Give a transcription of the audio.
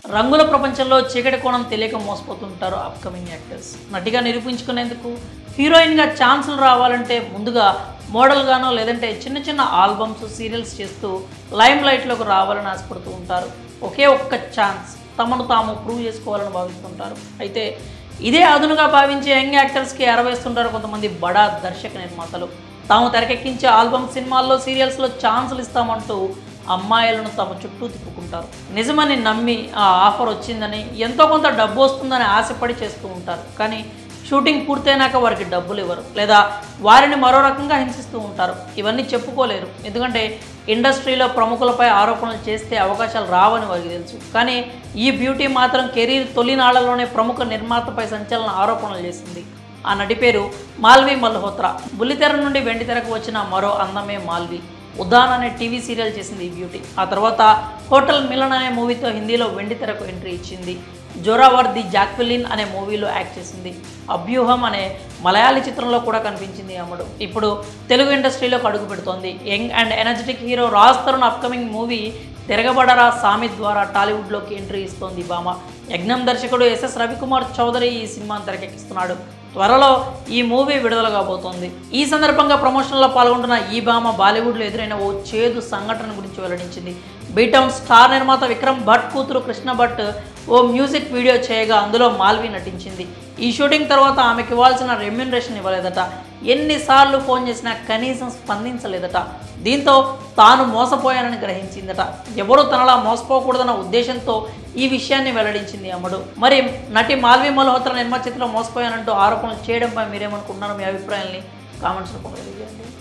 రంగుల ప్రపంచంలో చీకటి కోణం తెలియక మోసపోతుంటారు అప్కమింగ్ యాక్టర్స్ నటిగా నిరూపించుకునేందుకు హీరోయిన్గా ఛాన్సులు రావాలంటే ముందుగా మోడల్గానో లేదంటే చిన్న చిన్న ఆల్బమ్స్ సీరియల్స్ చేస్తూ లైమ్ లైట్లోకి రావాలని ఆశపడుతూ ఉంటారు ఒకే ఒక్క ఛాన్స్ తమను తాము ప్రూవ్ చేసుకోవాలని భావిస్తుంటారు అయితే ఇదే అదునుగా భావించే యంగ్ యాక్టర్స్కి ఎరవేస్తుంటారు కొంతమంది బడా దర్శక నిర్మాతలు తాము తెరకెక్కించే ఆల్బమ్ సినిమాల్లో సీరియల్స్లో ఛాన్సులు ఇస్తామంటూ అమ్మాయిలను తమ చుట్టూ తిప్పుకుంటారు నిజమని నమ్మి ఆ ఆఫర్ వచ్చిందని ఎంతో కొంత డబ్బు వస్తుందని ఆశపడి చేస్తూ ఉంటారు కానీ షూటింగ్ పూర్తయినాక వారికి డబ్బులు ఇవ్వరు లేదా వారిని మరో రకంగా హింసిస్తూ ఉంటారు ఇవన్నీ చెప్పుకోలేరు ఎందుకంటే ఇండస్ట్రీలో ప్రముఖులపై ఆరోపణలు చేస్తే అవకాశాలు రావని వారికి తెలుసు కానీ ఈ బ్యూటీ మాత్రం కెరీర్ తొలినాళ్లలోనే ప్రముఖ నిర్మాతపై సంచలన ఆరోపణలు చేసింది ఆ నటి పేరు మాల్వి మల్హోత్రా బుల్లితెర నుండి వెండితెరకు వచ్చిన మరో అందమే మాల్వి ఉదాన్ అనే టీవీ సీరియల్ చేసింది ఈ బ్యూటీ ఆ తర్వాత హోటల్ మిలన్ అనే మూవీతో హిందీలో వెండితెరకు ఎంట్రీ ఇచ్చింది జోరావర్ ది జాక్విలిన్ అనే మూవీలో యాక్ట్ చేసింది అభ్యూహం అనే మలయాళీ చిత్రంలో కూడా కనిపించింది అమ్మడు ఇప్పుడు తెలుగు ఇండస్ట్రీలోకి అడుగు పెడుతోంది young and energetic hero Raj Tarun upcoming movie Tiragabadara సామిత్ ద్వారా టాలీవుడ్లోకి ఎంట్రీ ఇస్తోంది ఈ భామ యజ్ఞం దర్శకుడు ఎస్ఎస్ రవికుమార్ చౌదరి ఈ సినిమాను తెరకెక్కిస్తున్నాడు త్వరలో ఈ మూవీ విడుదల కాబోతోంది ఈ సందర్భంగా ప్రమోషన్లో పాల్గొంటున్న ఈ భామ బాలీవుడ్లో ఎదురైన ఓ చేదు సంఘటన గురించి వెల్లడించింది బీటౌన్ స్టార్ నిర్మాత విక్రమ్ భట్ కూతురు కృష్ణ భట్ ఓ మ్యూజిక్ వీడియో చేయగా అందులో మాల్వి నటించింది ఈ షూటింగ్ తర్వాత ఆమెకి ఇవ్వాల్సిన రెమ్యునరేషన్ ఇవ్వలేదట ఎన్నిసార్లు ఫోన్ చేసినా కనీసం స్పందించలేదట దీంతో తాను మోసపోయానని గ్రహించిందట ఎవరు తనలా మోసపోకూడదన్న ఉద్దేశంతో ఈ విషయాన్ని వెల్లడించింది అమ్మడు మరి నటి మాల్వి మల్హోత్రా నిర్మాచితలో మోసపోయానంటూ ఆరోపణలు చేయడంపై మీరేమనుకుంటున్నారు మీ అభిప్రాయాన్ని కామెంట్స్ రూపంలో తెలియజేయండి